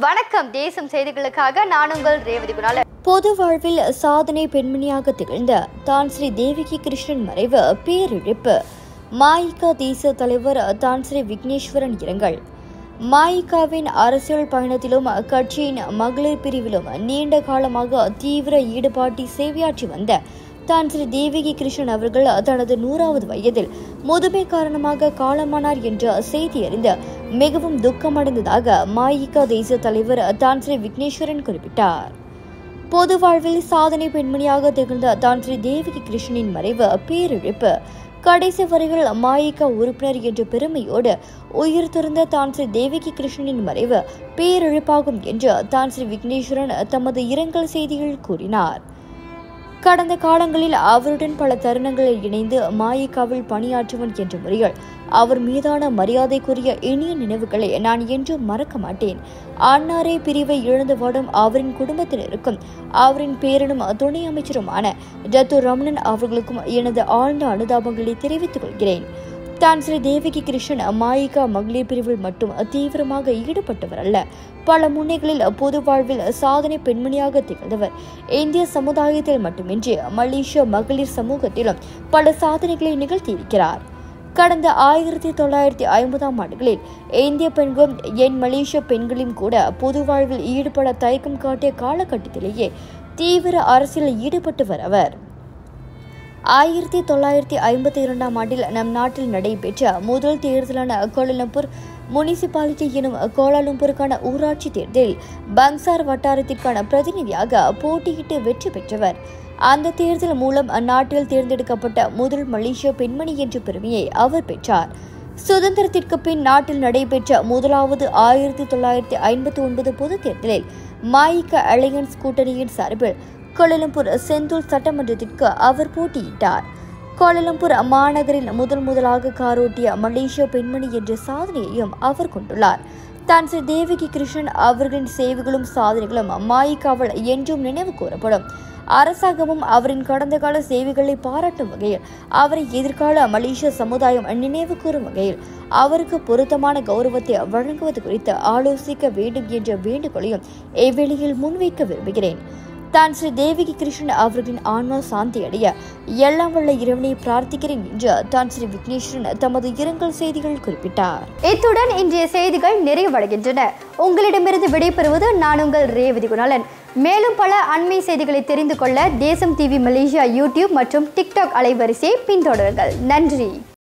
வணக்கம் தேசம் செய்திகளுக்காக நான் உங்கள் ரேவதி குணால பொது வாழ்வில் சாதனை பெண்மணியாக திகழ்ந்த தான் ஸ்ரீ தேவிகி கிருஷ்ணன் மறைவு பேரிழப்பு மாயிகா தேசிய தலைவர் தான் ஸ்ரீ விக்னேஸ்வரன் இரங்கல் மாயிகாவின் அரசியல் பயணத்திலும் கட்சியின் மகளிர் பிரிவிலும் நீண்ட காலமாக தீவிர ஈடுபாட்டி சேவையாற்றி வந்த தான் ஸ்ரீ தேவிகி கிருஷ்ணன் அவர்கள் தனது நூறாவது வயதில் முதுமை காரணமாக காலமானார் என்ற செய்தி அறிந்து மிகவும் துக்கமடைந்ததாக மாயிகா தேசிய தலைவர் தான் ஸ்ரீ விக்னேஸ்வரன் குறிப்பிட்டார் பொது வாழ்வில் சாதனை பெண்மணியாக திகழ்ந்த தான் ஸ்ரீ தேவிகி கிருஷ்ணனின் மறைவு பேரிழப்பு கடைசி வரைகள் மாயிகா உறுப்பினர் என்ற பெருமையோடு உயிர் துறந்த தான் ஸ்ரீ தேவிகி கிருஷ்ணனின் மறைவு பேரிழப்பாகும் என்று தான் ஸ்ரீ விக்னேஸ்வரன் தமது இரங்கல் செய்தியில் கூறினார் கடந்த காலங்களில் அவருடன் பல தருணங்களில் இணைந்து மாயிகாவில் பணியாற்றுவன் என்ற முறையில் அவர் மீதான மரியாதைக்குரிய இனிய நினைவுகளை நான் என்றும் மறக்க மாட்டேன் அன்னாரே பிரிவை இழந்து வாடும் அவரின் குடும்பத்தினருக்கும் அவரின் பேரனும் துணை அமைச்சருமான ஜத்து ரமணன் அவர்களுக்கும் எனது ஆழ்ந்த அனுதாபங்களை தெரிவித்துக் கொள்கிறேன் தான் ஸ்ரீ தேவகி கிருஷ்ணன் மாயிகா மகளிர் பிரிவில் மட்டும் தீவிரமாக ஈடுபட்டவர் அல்ல பல முனைகளில் பொது வாழ்வில் சாதனை பெண்மணியாக திகழ்ந்தவர் இந்திய சமுதாயத்தில் மட்டுமின்றி மலேசிய மகளிர் சமூகத்திலும் பல சாதனைகளை நிகழ்த்தியிருக்கிறார் கடந்த ஆயிரத்தி தொள்ளாயிரத்தி ஐம்பதாம் ஆண்டுகளில் இந்திய பெண்களும் என் மலேசிய பெண்களும் கூட பொது வாழ்வில் ஈடுபட தயக்கம் காட்டிய காலகட்டத்திலேயே தீவிர அரசியலில் ஈடுபட்டவர் அவர் ஆயிரத்தி தொள்ளாயிரத்தி ஐம்பத்தி இரண்டாம் ஆண்டில் நம் நாட்டில் நடைபெற்ற முதல் தேர்தலான கோலாலம்பூர் முனிசிபாலிட்டி எனும் கோலாலம்பூருக்கான ஊராட்சி தேர்தலில் பங்சார் வட்டாரத்திற்கான பிரதிநிதியாக போட்டியிட்டு வெற்றி பெற்றவர் அந்த தேர்தல் மூலம் அந்நாட்டில் தேர்ந்தெடுக்கப்பட்ட முதல் மலேசிய பெண்மணி என்ற பெருமையை அவர் பெற்றார் சுதந்திரத்திற்கு பின் நாட்டில் நடைபெற்ற முதலாவது ஆயிரத்தி தொள்ளாயிரத்தி ஐம்பத்தி ஒன்பது பொது தேர்தலில் மாயிக்க அலையன்ஸ் கூட்டணியின் சார்பில் கோலாலம்பூர் செந்தூல் சட்டமன்றத்திற்கு அவர் போட்டியிட்டார் கோலாலம்பூர் மாநகரில் முதல் முதலாக காரோட்டிய மலேசிய பெண்மணி என்ற சாதனையையும் அவர் கொண்டுள்ளார் தான் ஸ்ரீ தேவகி கிருஷ்ணன் அவர்களின் சேவைகளும் சாதனைகளும் மாயிக்காவல் என்றும் நினைவு கூறப்படும் அரசாங்கமும் அவரின் கடந்த கால சேவைகளை பாராட்டும் வகையில் அவரை எதிர்கால மலேசிய சமுதாயம் நினைவு கூறும் வகையில் அவருக்கு பொருத்தமான கௌரவத்தை வழங்குவது குறித்து ஆலோசிக்க வேண்டும் என்ற வேண்டுகோளையும் இவ்வேளையில் முன்வைக்க விரும்புகிறேன் தான் ஸ்ரீ தேவிகி கிருஷ்ணன் அவர்களின் ஆன்மா சாந்தி அடைய எல்லாம் வல்ல இறைவனை பிரார்த்திக்கிறேன் என்று தான் ஸ்ரீ விக்னேஸ்வரன் தமது இரங்கல் செய்திகள் குறிப்பிட்டார் இத்துடன் இன்றைய செய்திகள் நிறைவடைகின்றன உங்களிடமிருந்து விடைபெறுவது நான் உங்கள் ரேவதி குணாலன் மேலும் பல அண்மை செய்திகளை தெரிந்து கொள்ள தேசம் டிவி மலேசியா யூடியூப் மற்றும் டிக்டாக் அலைவரிசையை பின்தொடருங்கள் நன்றி